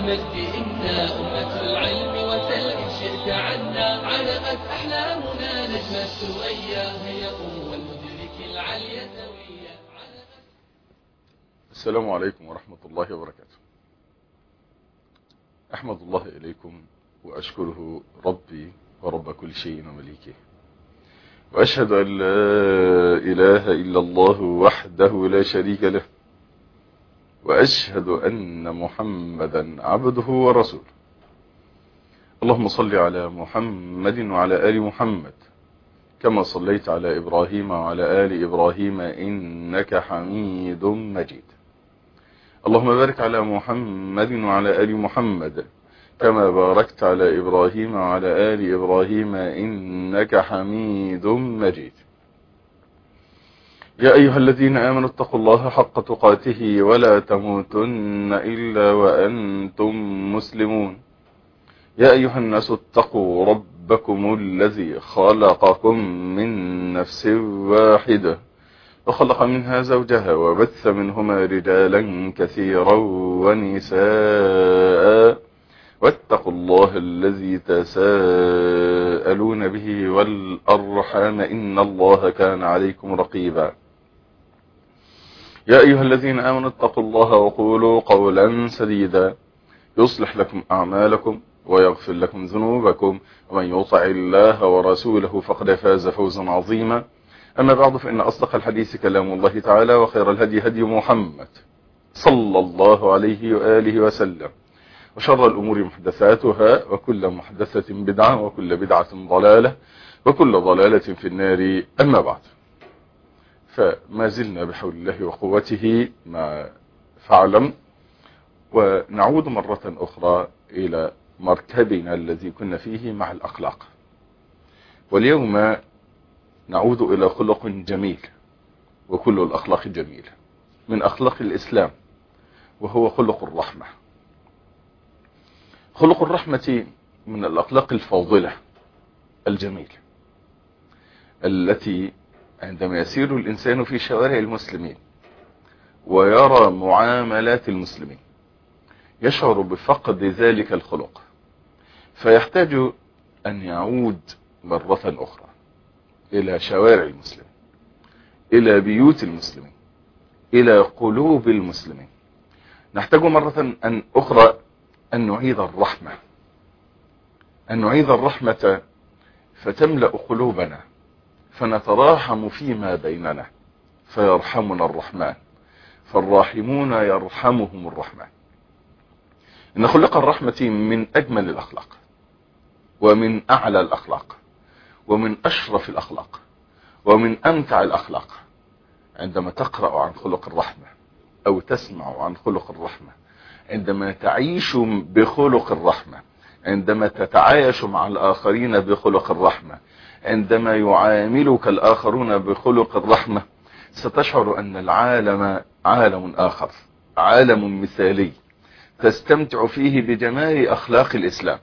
المجد إنا أمة العلم وسل إن شئت عنا علقت أحلامنا نجم السوية هي قوة المدرك العلي سوية السلام عليكم ورحمة الله وبركاته أحمد الله إليكم وأشكره ربي ورب كل شيء ومليكه وأشهد أن لا إله إلا الله وحده لا شريك له وأشهد أن محمدا عبده ورسوله اللهم صل على محمد وعلى آل محمد كما صليت على إبراهيم وعلى آل إبراهيم إنك حميد مجيد اللهم بارك على محمد وعلى آل محمد كما باركت على إبراهيم وعلى آل إبراهيم إنك حميد مجيد يا أيها الذين آمنوا اتقوا الله حق تقاته ولا تموتن إلا وأنتم مسلمون يا أيها الناس اتقوا ربكم الذي خلقكم من نفس واحدة وخلق منها زوجها وبث منهما رجالا كثيرا ونساء واتقوا الله الذي تساءلون به والأرحام إن الله كان عليكم رقيبا يا أيها الذين آمنوا اتقوا الله وقولوا قولا سديدا يصلح لكم أعمالكم ويغفر لكم ذنوبكم ومن يطع الله ورسوله فقد فاز فوزا عظيما أما بعد فإن أصدق الحديث كلام الله تعالى وخير الهدي هدي محمد صلى الله عليه وآله وسلم وشر الأمور محدثاتها وكل محدثة بدعة وكل بدعة ضلالة وكل ضلالة في النار أما بعد فما زلنا بحول الله وقوته مع فعلم ونعود مرة أخرى إلى مركبنا الذي كنا فيه مع الأخلاق واليوم نعود إلى خلق جميل وكل الأخلاق جميلة من أخلاق الإسلام وهو خلق الرحمة خلق الرحمة من الأخلاق الفاضلة الجميلة التي عندما يسير الإنسان في شوارع المسلمين ويرى معاملات المسلمين يشعر بفقد ذلك الخلق فيحتاج أن يعود مرة أخرى إلى شوارع المسلمين إلى بيوت المسلمين إلى قلوب المسلمين نحتاج مرة أن أخرى أن نعيد الرحمة أن نعيد الرحمة فتملأ قلوبنا فنتراحم فيما بيننا فيرحمنا الرحمن فالراحمون يرحمهم الرحمن إن خلق الرحمة من أجمل الأخلاق ومن أعلى الأخلاق ومن أشرف الأخلاق ومن أمتع الأخلاق عندما تقرأ عن خلق الرحمة أو تسمع عن خلق الرحمة عندما تعيش بخلق الرحمة عندما تتعايش مع الآخرين بخلق الرحمة عندما يعاملك الآخرون بخلق الرحمة ستشعر أن العالم عالم آخر عالم مثالي تستمتع فيه بجمال أخلاق الإسلام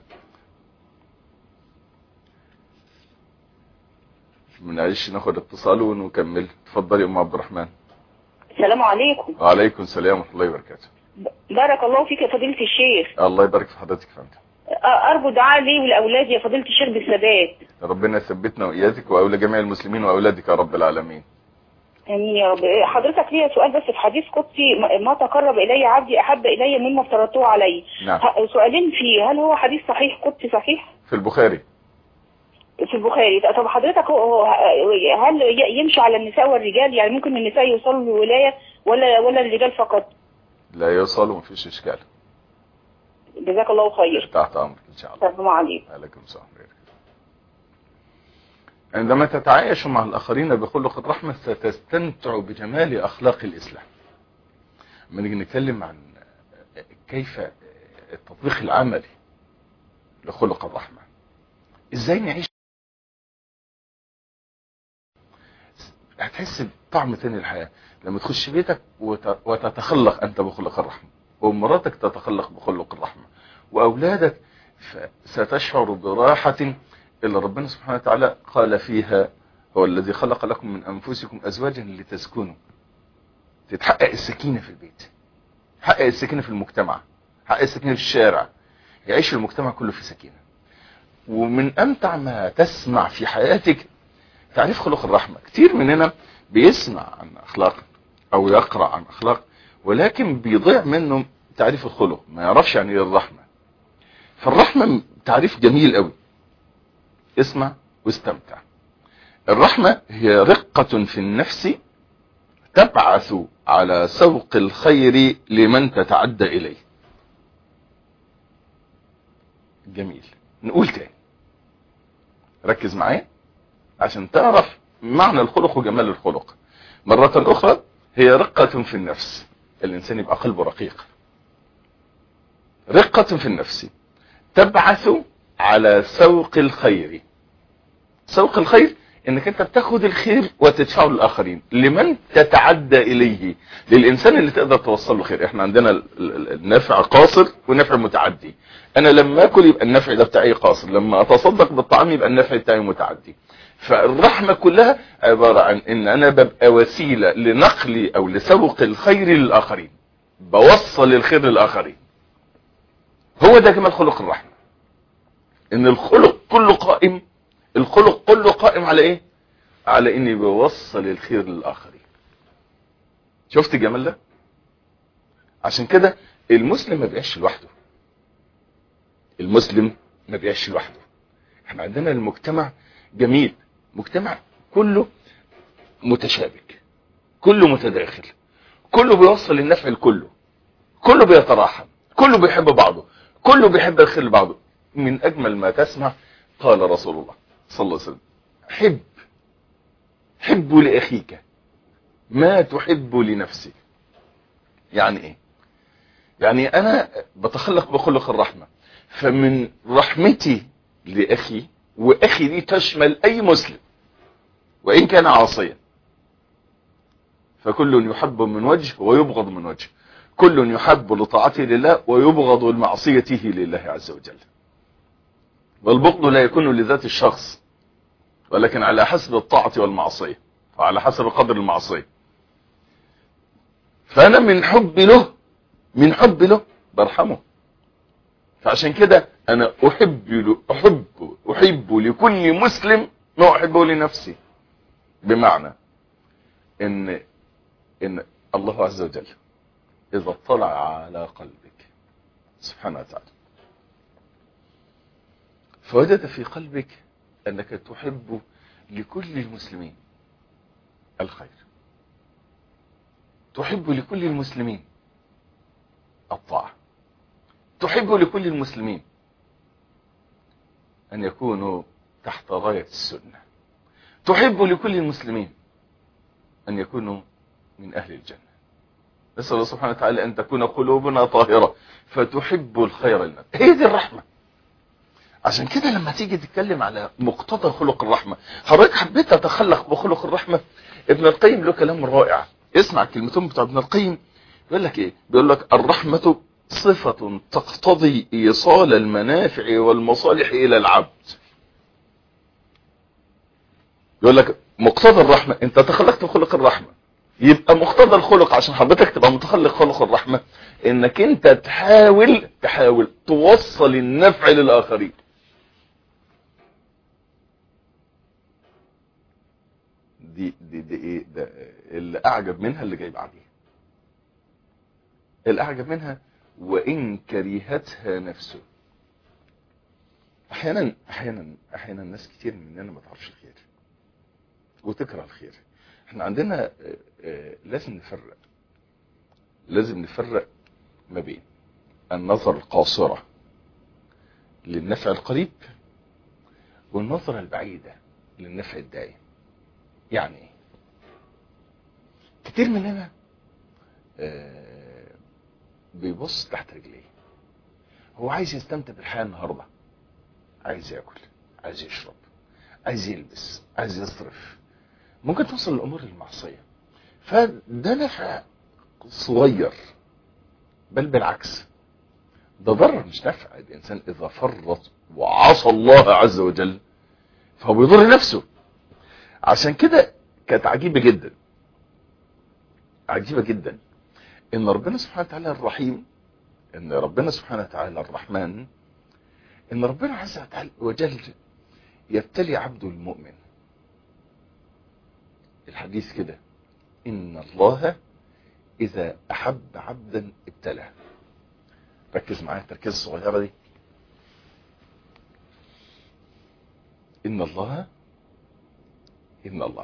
منعيش ناخد اتصال ونكمل تفضلي أم عبد الرحمن السلام عليكم وعليكم السلام ورحمة الله وبركاته بارك الله فيك يا فضيلة الشيخ الله يبارك في حضرتك فهمت أرجو دعاء لي ولأولادي يا فضيلة الشيخ بالثبات ربنا يثبتنا وإياك وأولى جميع المسلمين وأولادك يا رب العالمين امين يا رب حضرتك ليا سؤال بس في حديث قدسي ما تقرب الي عبدي احب الي مما افترضته عليه نعم. سؤالين فيه هل هو حديث صحيح قدسي صحيح في البخاري في البخاري طب حضرتك هو هل يمشي على النساء والرجال يعني ممكن النساء يوصلوا للولايه ولا ولا الرجال فقط لا يوصل ومفيش اشكال جزاك الله خير تحت امرك ان شاء الله السلام عليكم عليكم السلام عندما تتعايش مع الآخرين بخلق الرحمة ستستمتع بجمال أخلاق الإسلام لما نيجي نتكلم عن كيف التطبيق العملي لخلق الرحمة ازاي نعيش هتحس بطعم تاني الحياة لما تخش بيتك وتتخلق أنت بخلق الرحمة ومراتك تتخلق بخلق الرحمة وأولادك ستشعر براحة إلا ربنا سبحانه وتعالى قال فيها هو الذي خلق لكم من أنفسكم أزواجا لتسكنوا تتحقق السكينة في البيت تحقق السكينة في المجتمع حق الساكنين في الشارع يعيش المجتمع كله في سكينة ومن امتع ما تسمع في حياتك تعريف خلق الرحمة كتير مننا بيسمع عن اخلاق او يقرأ عن اخلاق ولكن بيضيع منه تعريف الخلق ما يعرفش يعني ايه الرحمة فالرحمة تعريف جميل قوي اسمع واستمتع الرحمة هي رقة في النفس تبعث على سوق الخير لمن تتعدى إليه جميل نقول تاني ركز معايا عشان تعرف معنى الخلق وجمال الخلق مرة أخرى هي رقة في النفس الإنسان يبقى قلبه رقيق رقة في النفس تبعث على سوق الخير سوق الخير انك انت بتاخد الخير وتدفعه للاخرين لمن تتعدى اليه للانسان اللي تقدر توصل له خير احنا عندنا ال- ال- النفع قاصر ونفع متعدي انا لما اكل يبقى النفع ده بتاعي قاصر لما اتصدق بالطعام يبقى النفع بتاعي متعدي فالرحمة كلها عبارة عن ان انا ببقى وسيلة لنقل او لسوق الخير للاخرين بوصل الخير للاخرين هو ده جمال خلق الرحمة ان الخلق كله قائم الخلق كله قائم على ايه على اني بوصل الخير للاخرين شفت الجمال ده عشان كده المسلم ما بيعيش لوحده المسلم ما بيعيش لوحده احنا عندنا المجتمع جميل مجتمع كله متشابك كله متداخل كله بيوصل النفع لكله كله بيتراحم كله بيحب بعضه كله بيحب الخير لبعضه من اجمل ما تسمع قال رسول الله صلى الله عليه وسلم حب حب لاخيك ما تحب لنفسك يعني ايه يعني انا بتخلق بخلق الرحمة فمن رحمتي لاخي واخي دي تشمل اي مسلم وان كان عاصيا فكل يحب من وجه ويبغض من وجه كل يحب لطاعته لله ويبغض لمعصيته لله عز وجل والبغض لا يكون لذات الشخص ولكن على حسب الطاعة والمعصية وعلى حسب قدر المعصية فأنا من حب له من حب له برحمه فعشان كده أنا أحب له أحب أحب لكل مسلم ما أحبه لنفسي بمعنى إن إن الله عز وجل إذا اطلع على قلبك سبحانه وتعالى فوجد في قلبك أنك تحب لكل المسلمين الخير تحب لكل المسلمين الطاعة تحب لكل المسلمين أن يكونوا تحت راية السنة تحب لكل المسلمين أن يكونوا من أهل الجنة نسأل الله سبحانه وتعالى أن تكون قلوبنا طاهرة فتحب الخير لنا هي دي الرحمة عشان كده لما تيجي تتكلم على مقتضى خلق الرحمة حضرتك حبيت تتخلق بخلق الرحمة ابن القيم له كلام رائع اسمع الكلمتين بتوع ابن القيم يقول لك ايه بيقول لك الرحمة صفة تقتضي ايصال المنافع والمصالح الى العبد يقول لك مقتضى الرحمة انت تخلقت بخلق الرحمة يبقى مقتضى الخلق عشان حضرتك تبقى متخلق خلق الرحمة انك انت تحاول تحاول توصل النفع للاخرين دي دي دي ايه ده اللي اعجب منها اللي جاي بعديها الاعجب منها وان كرهتها نفسه احيانا احيانا احيانا ناس كتير مننا ما تعرفش الخير وتكره الخير احنا عندنا آه، آه، لازم نفرق لازم نفرق ما بين النظر القاصرة للنفع القريب والنظرة البعيدة للنفع الدائم يعني ايه كتير مننا آه، بيبص تحت رجليه هو عايز يستمتع بالحياة النهاردة عايز ياكل عايز يشرب عايز يلبس عايز يصرف ممكن توصل للامور المعصية فده نفع صغير بل بالعكس ده ضرر مش نفع الانسان اذا فرط وعصى الله عز وجل فهو بيضر نفسه عشان كده كانت عجيبة جدا عجيبة جدا ان ربنا سبحانه وتعالى الرحيم ان ربنا سبحانه وتعالى الرحمن ان ربنا عز وجل يبتلي عبده المؤمن الحديث كده ان الله اذا احب عبدا ابتلاه ركز معايا التركيز الصغيره دي ان الله ان الله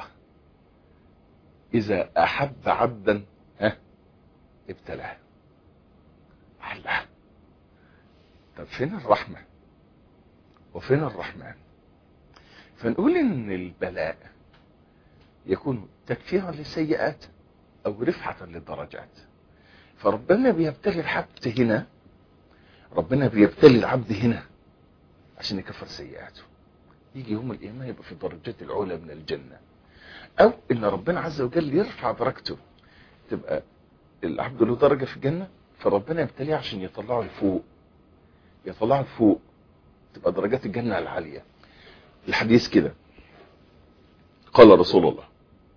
اذا احب عبدا ها ابتلاه الله طب فين الرحمه وفين الرحمن فنقول ان البلاء يكون تكفيرا للسيئات او رفعة للدرجات فربنا بيبتلي العبد هنا ربنا بيبتلي العبد هنا عشان يكفر سيئاته يجي يوم القيامة يبقى في الدرجات العلى من الجنة او ان ربنا عز وجل يرفع درجته تبقى العبد له درجة في الجنة فربنا يبتليه عشان يطلعه لفوق يطلعه لفوق تبقى درجات الجنة العالية الحديث كده قال رسول الله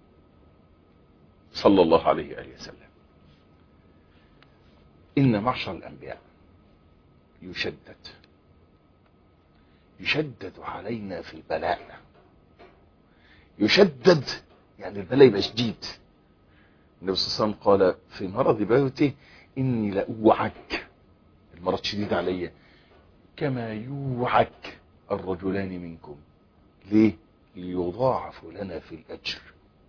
صلى الله عليه وآله وسلم إن معشر الأنبياء يشدد يشدد علينا في البلاء يشدد يعني البلاء يبقى شديد النبي صلى الله عليه وسلم قال في مرض بوته إني لأوعك المرض شديد عليا كما يوعك الرجلان منكم ليه ليضاعف لنا في الأجر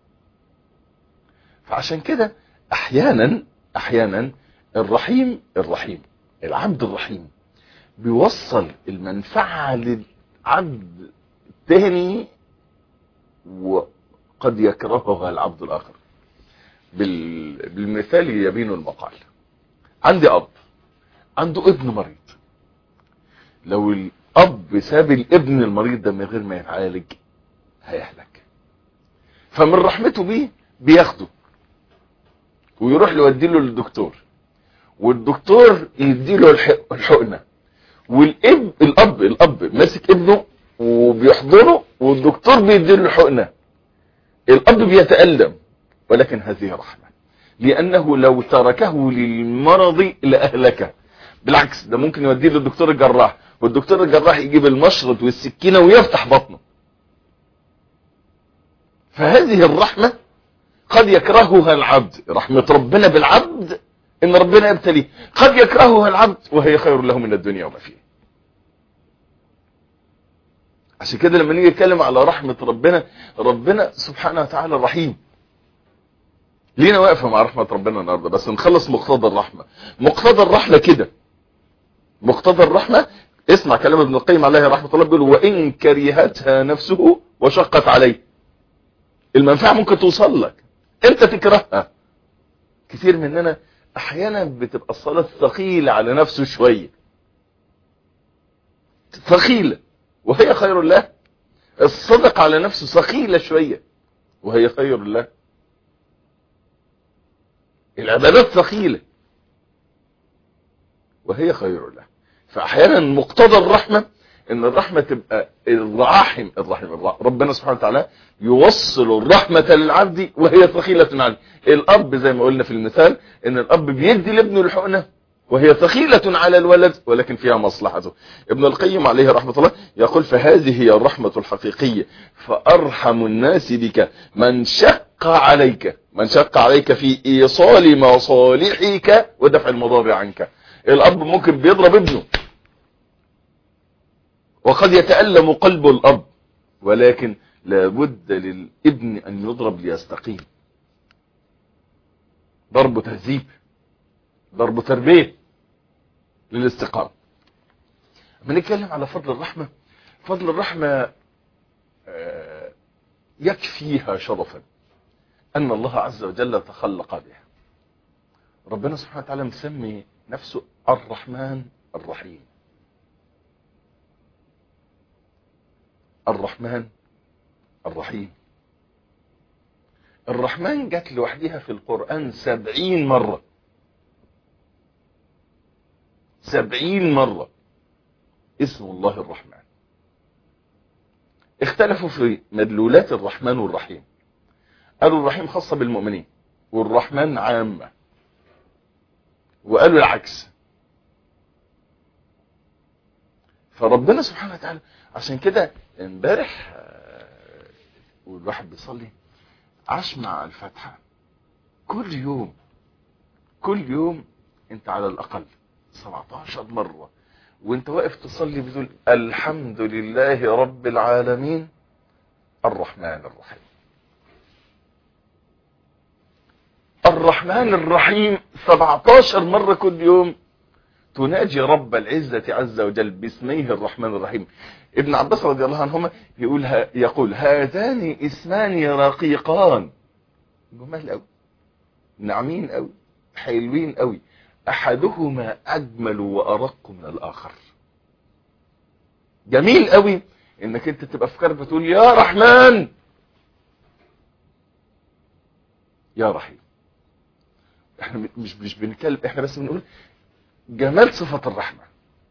فعشان كده أحيانا أحيانا الرحيم الرحيم العبد الرحيم بيوصل المنفعة للعبد التاني وقد يكرهها العبد الآخر بال... بالمثال يبين المقال عندي أب عنده ابن مريض لو الأب ساب الابن المريض ده من غير ما يتعالج هيهلك فمن رحمته بيه بياخده ويروح يوديله للدكتور والدكتور يديله الحقنه والاب الاب الاب ماسك ابنه وبيحضنه والدكتور بيديله الحقنه الاب بيتألم ولكن هذه رحمه لانه لو تركه للمرض لاهلكه بالعكس ده ممكن يوديه للدكتور الجراح والدكتور الجراح يجيب المشرط والسكينه ويفتح بطنه فهذه الرحمه قد يكرهها العبد رحمه ربنا بالعبد ان ربنا يبتليه قد يكرهها العبد وهي خير له من الدنيا وما فيها عشان كده لما نيجي نتكلم على رحمة ربنا ربنا سبحانه وتعالى رحيم لينا واقفة مع رحمة ربنا النهاردة بس نخلص مقتضى الرحمة مقتضى الرحمة كده مقتضى الرحمة اسمع كلام ابن القيم عليه رحمة الله بيقول وإن كرهتها نفسه وشقت عليه المنفعة ممكن توصل لك انت تكرهها كثير مننا احيانا بتبقى الصلاة ثقيلة على نفسه شوية ثقيلة وهي خير له الصدق على نفسه ثقيلة شوية وهي خير له العبادات ثقيلة وهي خير له فاحيانا مقتضى الرحمة ان الرحمة تبقى الرحم الرحم ربنا سبحانه وتعالى يوصل الرحمة للعبد وهي ثقيلة عليه الاب زي ما قلنا في المثال ان الاب بيدي لابنه الحقنة وهي ثقيلة على الولد ولكن فيها مصلحته ابن القيم عليه رحمة الله يقول فهذه هي الرحمة الحقيقية فأرحم الناس بك من شق عليك من شق عليك في إيصال مصالحك ودفع المضار عنك الأب ممكن بيضرب ابنه وقد يتألم قلب الأب ولكن لابد للابن أن يضرب ليستقيم ضرب تهذيب ضرب تربية للاستقامة لما نتكلم على فضل الرحمة فضل الرحمة يكفيها شرفا أن الله عز وجل تخلق بها ربنا سبحانه وتعالى مسمي نفسه الرحمن الرحيم الرحمن الرحيم الرحمن جت لوحدها في القرآن سبعين مرة سبعين مرة اسم الله الرحمن اختلفوا في مدلولات الرحمن والرحيم قالوا الرحيم خاصة بالمؤمنين والرحمن عامة وقالوا العكس فربنا سبحانه وتعالى عشان كده امبارح آه، والواحد بيصلي عاش مع الفاتحة كل يوم كل يوم انت على الاقل 17 مرة وانت واقف تصلي بتقول الحمد لله رب العالمين الرحمن الرحيم الرحمن الرحيم 17 مرة كل يوم تناجي رب العزة عز وجل باسميه الرحمن الرحيم ابن عباس رضي الله عنهما يقول يقول هذان اسمان رقيقان جمال قوي ناعمين قوي حلوين قوي احدهما اجمل وارق من الاخر جميل قوي انك انت تبقى في كرب تقول يا رحمن يا رحيم احنا مش مش بنتكلم احنا بس بنقول جمال صفة الرحمة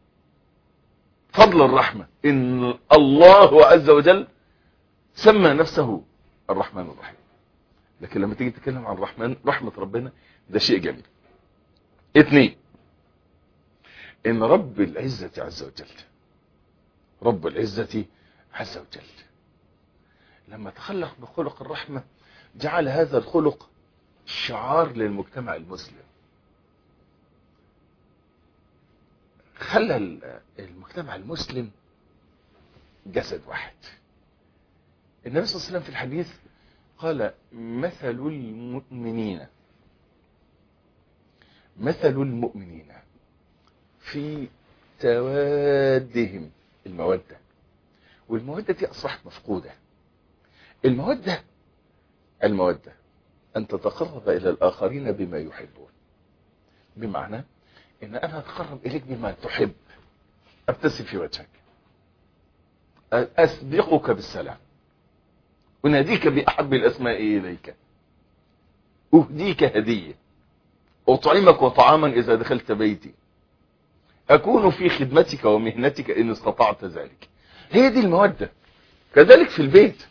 فضل الرحمة ان الله عز وجل سمى نفسه الرحمن الرحيم لكن لما تيجي تتكلم عن الرحمن رحمة ربنا ده شيء جميل اثنين ان رب العزة عز وجل رب العزة عز وجل لما تخلق بخلق الرحمة جعل هذا الخلق شعار للمجتمع المسلم خلى المجتمع المسلم جسد واحد النبي صلى الله عليه وسلم في الحديث قال مثل المؤمنين مثل المؤمنين في توادهم المودة والمودة دي أصبحت مفقودة المودة المودة أن تتقرب إلى الآخرين بما يحبون بمعنى ان انا اتقرب اليك بما تحب ابتسم في وجهك اسبقك بالسلام اناديك باحب الاسماء اليك اهديك هدية اطعمك وطعاما اذا دخلت بيتي اكون في خدمتك ومهنتك ان استطعت ذلك هي دي المودة كذلك في البيت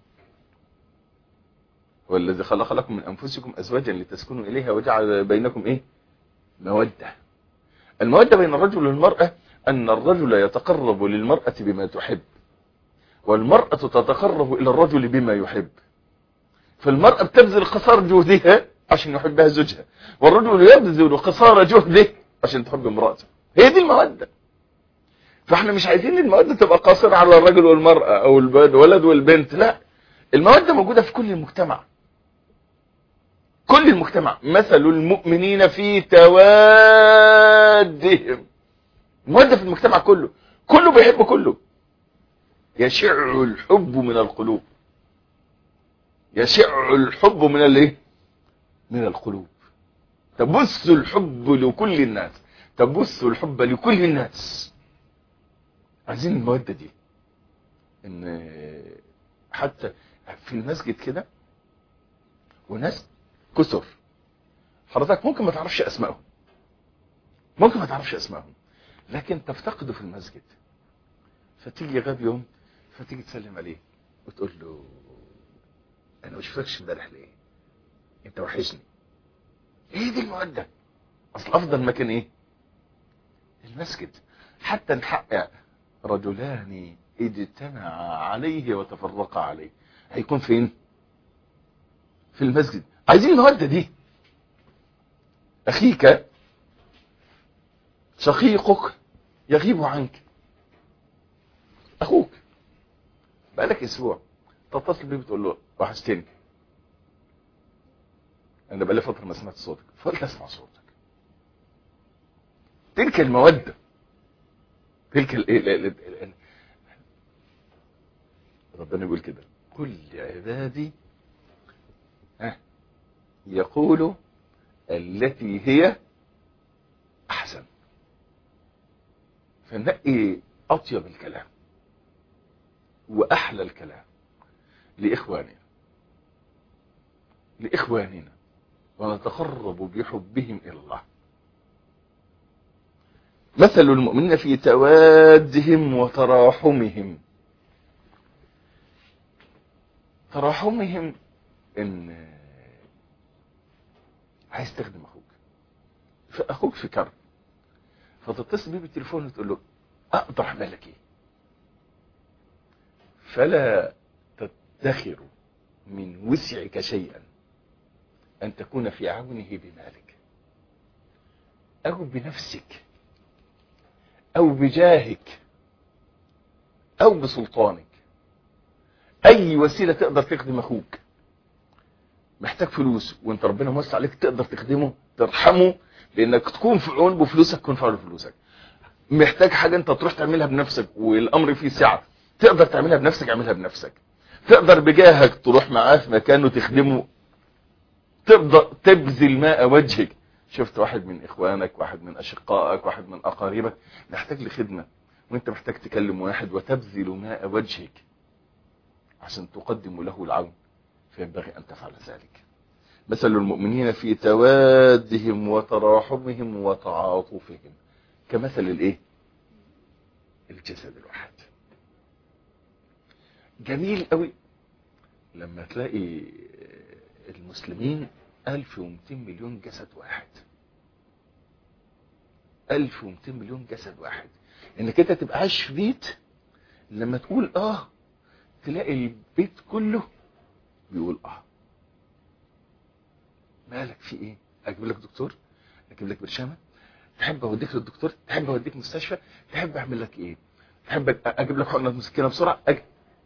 والذي خلق لكم من انفسكم ازواجا لتسكنوا اليها وجعل بينكم ايه مودة المودة بين الرجل والمرأة أن الرجل يتقرب للمرأة بما تحب والمرأة تتقرب إلى الرجل بما يحب فالمرأة بتبذل قصار جهدها عشان يحبها زوجها والرجل يبذل قصار جهده عشان تحب امرأته هي دي المودة فاحنا مش عايزين المودة تبقى قاصرة على الرجل والمرأة أو الولد والبنت لا المودة موجودة في كل المجتمع كل المجتمع مثل المؤمنين في توادهم مودة في المجتمع كله كله بيحب كله يشع الحب من القلوب يشع الحب من الايه من القلوب تبث الحب لكل الناس تبث الحب لكل الناس عايزين المودة دي ان حتى في المسجد كده وناس كثر حضرتك ممكن ما تعرفش اسمائهم ممكن ما تعرفش اسمائهم لكن تفتقده في المسجد فتيجي غاب يوم فتيجي تسلم عليه وتقول له انا ما شفتكش امبارح ليه انت وحشني ايه دي المودة اصل افضل مكان ايه المسجد حتى نحقق رجلان اجتمعا عليه وتفرقا عليه هيكون فين في المسجد عايزين المودة دي اخيك شقيقك يغيب عنك اخوك بقالك اسبوع تتصل بيه بتقول له وحشتني انا بقالي فتره ما سمعت صوتك فقلت اسمع صوتك تلك الموده تلك ال ال ال ال ربنا يقول كده كل عبادي ها يقول التي هي احسن فنقي اطيب الكلام واحلى الكلام لاخواننا لاخواننا ونتقرب بحبهم الى الله مثل المؤمنين في توادهم وتراحمهم تراحمهم ان عايز تخدم اخوك فاخوك في كرب فتتصل بيه بالتليفون وتقول له اقدر اعمل لك ايه فلا تدخر من وسعك شيئا ان تكون في عونه بمالك او بنفسك او بجاهك او بسلطانك اي وسيله تقدر تخدم اخوك محتاج فلوس وانت ربنا موسع عليك تقدر تخدمه ترحمه لانك تكون في عون بفلوسك تكون في عون بفلوسك محتاج حاجه انت تروح تعملها بنفسك والامر فيه سعه تقدر تعملها بنفسك اعملها بنفسك تقدر بجاهك تروح معاه في مكانه تخدمه تقدر تبذل ماء وجهك شفت واحد من اخوانك واحد من اشقائك واحد من اقاربك محتاج لخدمه وانت محتاج تكلم واحد وتبذل ماء وجهك عشان تقدم له العون فينبغي ان تفعل ذلك مثل المؤمنين في توادهم وتراحمهم وتعاطفهم كمثل الايه الجسد الواحد جميل قوي لما تلاقي المسلمين 1200 مليون جسد واحد 1200 مليون جسد واحد انك انت تبقى عايش في بيت لما تقول اه تلاقي البيت كله بيقول اه مالك في ايه اجيب لك دكتور اجيب لك برشامه تحب اوديك للدكتور تحب اوديك مستشفى تحب اعمل لك ايه تحب اجيب لك حقنه مسكنه بسرعه أج...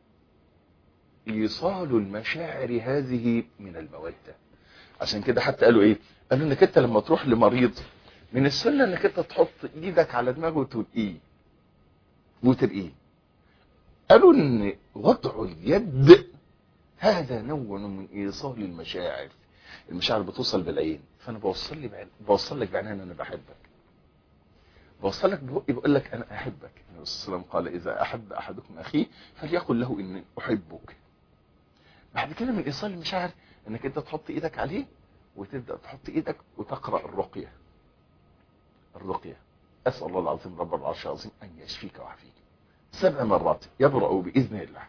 ايصال المشاعر هذه من الموده عشان كده حتى قالوا ايه قالوا انك انت لما تروح لمريض من السنه انك انت تحط ايدك على دماغه وترقيه وترقيه قالوا ان وضع اليد هذا نوع من ايصال المشاعر المشاعر بتوصل بالعين فانا بوصل لي بعين بوصل لك بعينين انا بحبك بوصل لك بقى بقول لك انا احبك النبي صلى الله عليه وسلم قال اذا احب احدكم اخيه فليقل له اني احبك بعد كده من ايصال المشاعر انك انت تحط ايدك عليه وتبدا تحط ايدك وتقرا الرقيه الرقيه اسال الله العظيم رب العرش العظيم ان يشفيك ويعافيك سبع مرات يبرأ باذن الله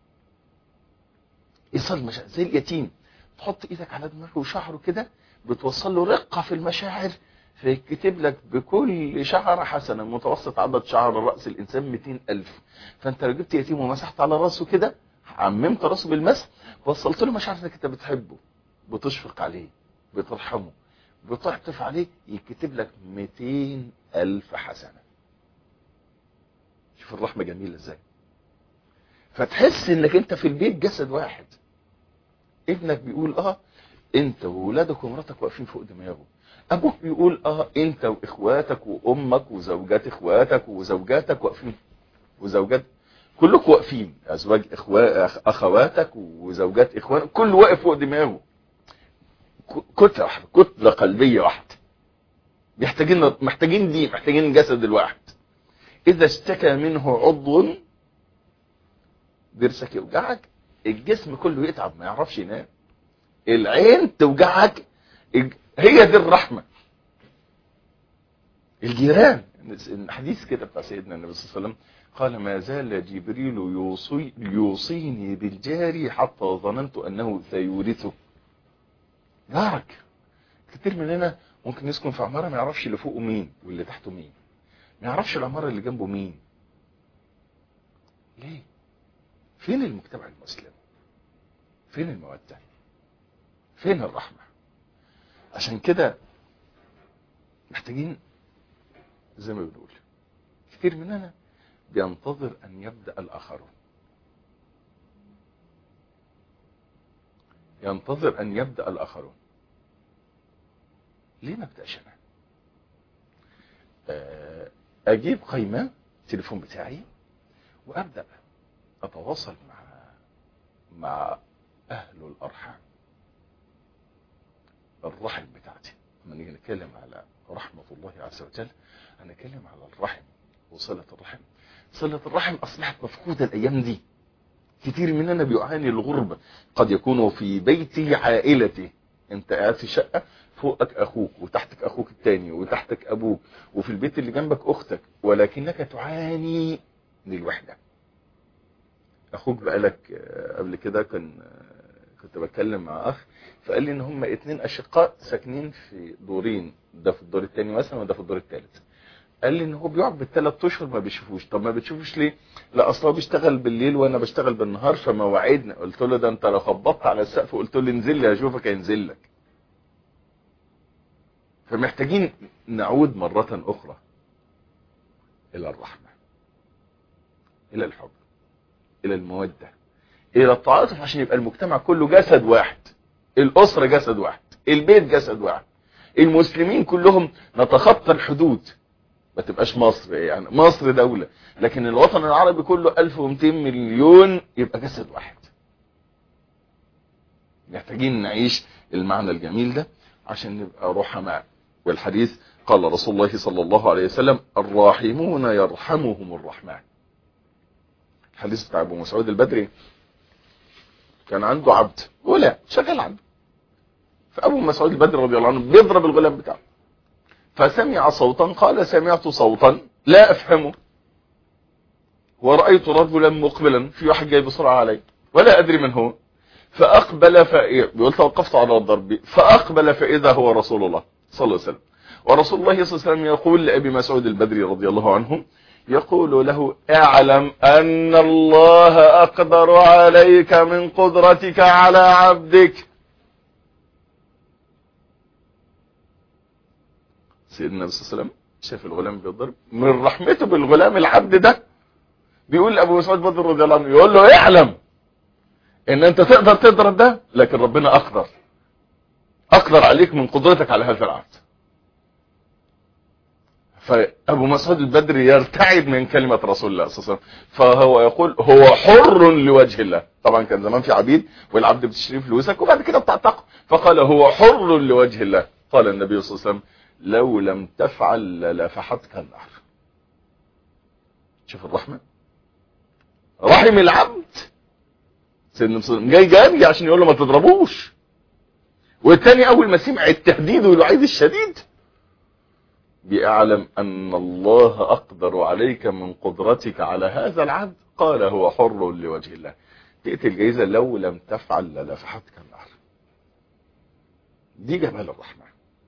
ايصال المشاعر زي اليتيم تحط ايدك على دماغه وشعره كده بتوصل له رقه في المشاعر فيكتب لك بكل شعرة حسنة متوسط عدد شعر رأس الإنسان 200 ألف فأنت لو جبت يتيم ومسحت على رأسه كده عممت رأسه بالمسح وصلت له مشاعر انك انت بتحبه بتشفق عليه بترحمه بتعطف عليه يكتب لك 200 ألف حسنة شوف الرحمة جميلة ازاي فتحس انك انت في البيت جسد واحد ابنك بيقول اه انت وولادك ومراتك واقفين فوق دماغه ابوك بيقول اه انت واخواتك وامك وزوجات اخواتك وزوجاتك واقفين وزوجات كلكم واقفين ازواج اخوا اخواتك وزوجات اخوانك كل واقف فوق دماغه كتله واحده كتله قلبيه واحده محتاجين محتاجين دي محتاجين الجسد الواحد اذا اشتكى منه عضو ضرسك يوجعك الجسم كله يتعب ما يعرفش ينام العين توجعك هي دي الرحمه الجيران الحديث كده بتاع سيدنا النبي صلى الله عليه وسلم قال ما زال جبريل يوصي يوصيني بالجاري حتى ظننت انه سيورثه جارك كتير مننا ممكن يسكن في عماره ما يعرفش اللي فوقه مين واللي تحته مين ما يعرفش العماره اللي جنبه مين ليه فين المجتمع المسلم فين الموده فين الرحمه عشان كده محتاجين زي ما بنقول كتير مننا بينتظر ان يبدا الاخرون ينتظر ان يبدا الاخرون ليه ما ابداش انا اجيب قائمه التليفون بتاعي وابدا اتواصل مع مع اهل الارحام الرحم بتاعتي لما نيجي نتكلم على رحمه الله عز وجل هنتكلم على الرحم وصله الرحم صلة الرحم أصبحت مفقودة الأيام دي كتير مننا بيعاني الغربة قد يكون في بيت عائلته انت قاعد في شقة فوقك أخوك وتحتك أخوك التاني وتحتك أبوك وفي البيت اللي جنبك أختك ولكنك تعاني من الوحدة أخوك بقالك قبل كده كان كنت بتكلم مع أخ فقال لي إن هم اتنين أشقاء ساكنين في دورين ده في الدور التاني مثلا وده في الدور التالت قال لي ان هو بيقعد بالثلاث اشهر ما بيشوفوش طب ما بتشوفوش ليه لا اصل هو بيشتغل بالليل وانا بشتغل بالنهار فمواعيدنا قلت له ده انت لو خبطت على السقف وقلت له انزل لي اشوفك هينزل لك فمحتاجين نعود مرة اخرى الى الرحمة الى الحب الى المودة الى التعاطف عشان يبقى المجتمع كله جسد واحد الاسرة جسد واحد البيت جسد واحد المسلمين كلهم نتخطى الحدود ما تبقاش مصر يعني مصر دولة لكن الوطن العربي كله 1200 مليون يبقى جسد واحد محتاجين نعيش المعنى الجميل ده عشان نبقى رحماء والحديث قال رسول الله صلى الله عليه وسلم الراحمون يرحمهم الرحمن الحديث بتاع ابو مسعود البدري كان عنده عبد غلام شغال عنده فابو مسعود البدري رضي الله عنه بيضرب الغلام بتاعه فسمع صوتا قال سمعت صوتا لا افهمه ورأيت رجلا مقبلا في واحد جاي بسرعة علي ولا ادري من هو فاقبل فإيه بيقول توقفت على الضرب فاقبل فاذا هو رسول الله صلى الله عليه وسلم ورسول الله صلى الله عليه وسلم يقول لأبي مسعود البدري رضي الله عنه يقول له اعلم ان الله اقدر عليك من قدرتك على عبدك سيدنا النبي صلى الله عليه وسلم شاف الغلام بيضرب من رحمته بالغلام العبد ده بيقول لابو مسعود بدر رضي الله عنه يقول له اعلم ان انت تقدر تضرب ده لكن ربنا اقدر اقدر عليك من قدرتك على هذا العبد فابو مسعود البدري يرتعد من كلمة رسول الله صلى الله عليه وسلم فهو يقول هو حر لوجه الله طبعا كان زمان في عبيد والعبد بتشتري فلوسك وبعد كده بتعتق فقال هو حر لوجه الله قال النبي صلى الله عليه وسلم لو لم تفعل للفحتك النار شوف الرحمة رحم العبد سيدنا مسلم جاي جاري عشان يقول له ما تضربوش والتاني اول ما سمع التهديد والوعيد الشديد بأعلم أن الله أقدر عليك من قدرتك على هذا العبد قال هو حر لوجه الله تأتي الجائزة لو لم تفعل للفحتك النار دي جمال الرحمة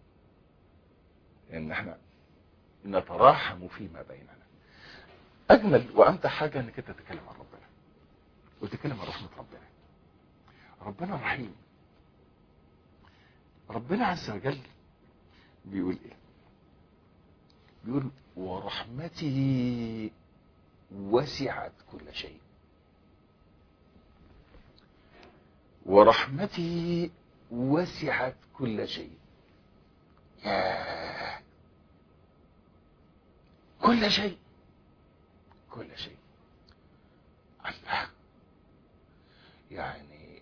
ان احنا نتراحم فيما بيننا اجمل وامتع حاجة انك انت تتكلم عن ربنا وتتكلم عن رحمة ربنا ربنا رحيم ربنا عز وجل بيقول ايه بيقول ورحمته وسعت كل شيء ورحمته وسعت كل شيء ياه كل شيء كل شيء الله يعني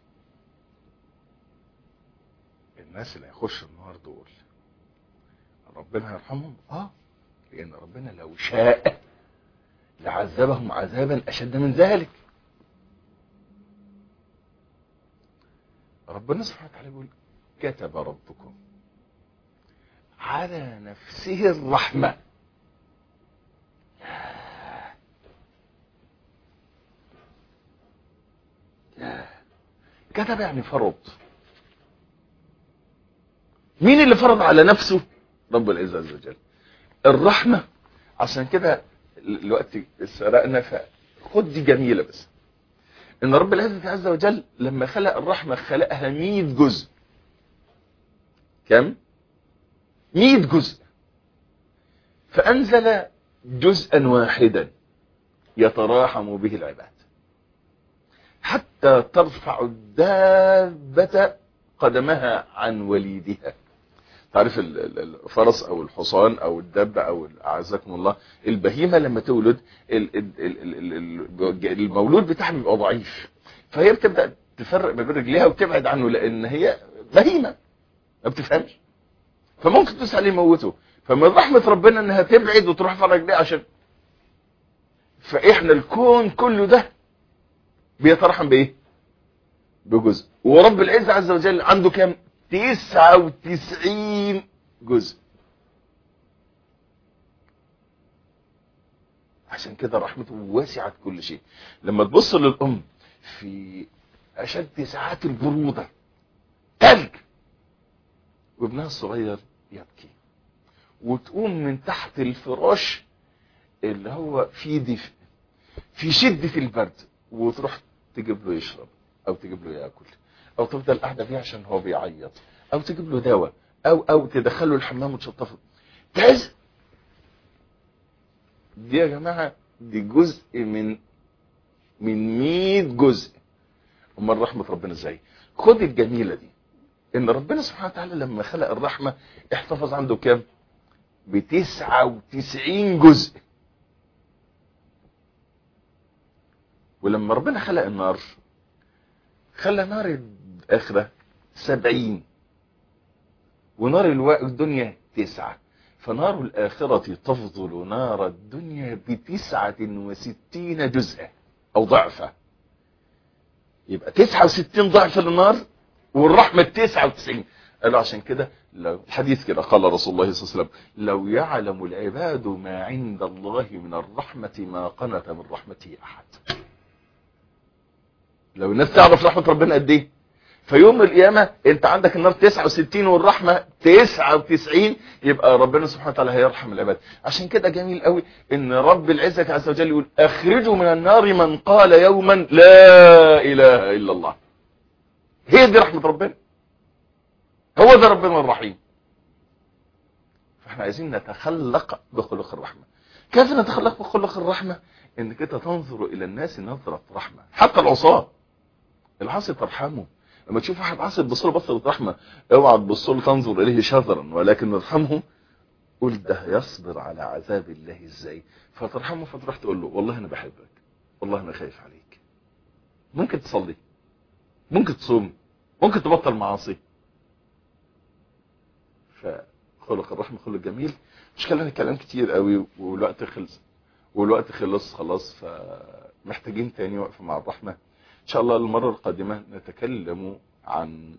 الناس اللي هيخشوا النار دول ربنا يرحمهم اه لان ربنا لو شاء لعذبهم عذابا اشد من ذلك ربنا سبحانه وتعالى يقول كتب ربكم على نفسه الرحمة كتب يعني فرض مين اللي فرض على نفسه رب العزة عز وجل الرحمة عشان كده الوقت سرقنا فخد دي جميلة بس ان رب العزة عز وجل لما خلق الرحمة خلقها 100 جزء كم 100 جزء فانزل جزءا واحدا يتراحم به العباد حتى ترفع الدابة قدمها عن وليدها تعرف الفرس او الحصان او الدابة او اعزكم الله البهيمة لما تولد المولود بتاعها بيبقى ضعيف فهي بتبدأ تفرق ما بين رجليها وتبعد عنه لان هي بهيمة ما بتفهمش فممكن تدوس عليه يموته فمن رحمة ربنا انها تبعد وتروح في رجليه عشان فاحنا الكون كله ده بيترحم بايه بجزء ورب العزة عز وجل عنده كام تسعة وتسعين جزء عشان كده رحمته واسعت كل شيء لما تبص للأم في أشد ساعات البرودة تلج وابنها الصغير يبكي وتقوم من تحت الفراش اللي هو في دفء في شدة البرد وتروح تجيب له يشرب او تجيب له ياكل او تفضل قاعدة فيه عشان هو بيعيط او تجيب له دواء او او تدخله الحمام وتشطفه كذا دي يا جماعة دي جزء من من 100 جزء امال رحمة ربنا ازاي خد الجميلة دي ان ربنا سبحانه وتعالى لما خلق الرحمة احتفظ عنده كام بتسعة وتسعين جزء ولما ربنا خلق النار خلى نار الآخرة سبعين ونار الواء الدنيا تسعة فنار الآخرة تفضل نار الدنيا بتسعة وستين جزءا أو ضعفة يبقى تسعة وستين ضعف للنار والرحمة تسعة وتسعين قالوا عشان كده لو الحديث كده قال رسول الله صلى الله عليه وسلم لو يعلم العباد ما عند الله من الرحمة ما قنت من رحمته أحد لو الناس تعرف رحمة ربنا قد ايه فيوم القيامة انت عندك النار 69 والرحمة 99 يبقى ربنا سبحانه وتعالى هيرحم العباد عشان كده جميل قوي ان رب العزة عز وجل يقول اخرجوا من النار من قال يوما لا اله الا الله هي دي رحمة ربنا هو ده ربنا الرحيم فاحنا عايزين نتخلق بخلق الرحمة كيف نتخلق بخلق الرحمة انك انت تنظر الى الناس نظرة رحمة حتى العصاة العاصي ترحمه لما تشوف واحد عاصي تبص له بصة رحمة اوعى تبص له تنظر اليه شذرا ولكن ارحمه قول ده يصبر على عذاب الله ازاي فترحمه فتروح تقول له والله انا بحبك والله انا خايف عليك ممكن تصلي ممكن تصوم ممكن تبطل معاصي فخلق الرحمة خلق جميل مش كلام الكلام كتير قوي والوقت خلص والوقت خلص خلاص فمحتاجين تاني وقفة مع الرحمة ان شاء الله المرة القادمة نتكلم عن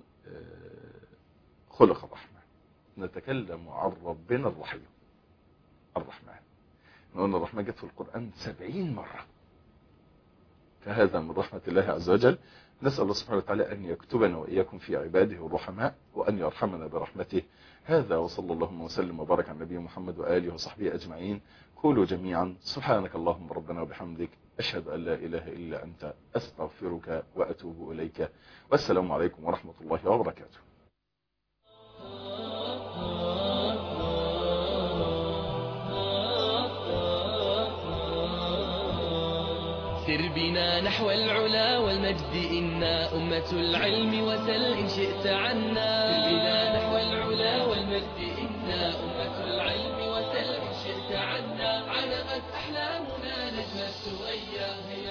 خلق الرحمة نتكلم عن ربنا الرحيم الرحمن قلنا الرحمة جت في القرآن سبعين مرة فهذا من رحمة الله عز وجل نسأل الله سبحانه وتعالى أن يكتبنا وإياكم في عباده الرحماء وأن يرحمنا برحمته هذا وصلى الله وسلم وبارك على النبي محمد وآله وصحبه أجمعين قولوا جميعا سبحانك اللهم ربنا وبحمدك أشهد أن لا إله إلا أنت أستغفرك وأتوب إليك والسلام عليكم ورحمة الله وبركاته سر بنا نحو العلا والمجد إنا أمة العلم وسل إن شئت عنا سر بنا نحو العلا والمجد إنا أمة العلم وسل إن شئت عنا علقت أحلامنا نجم السويا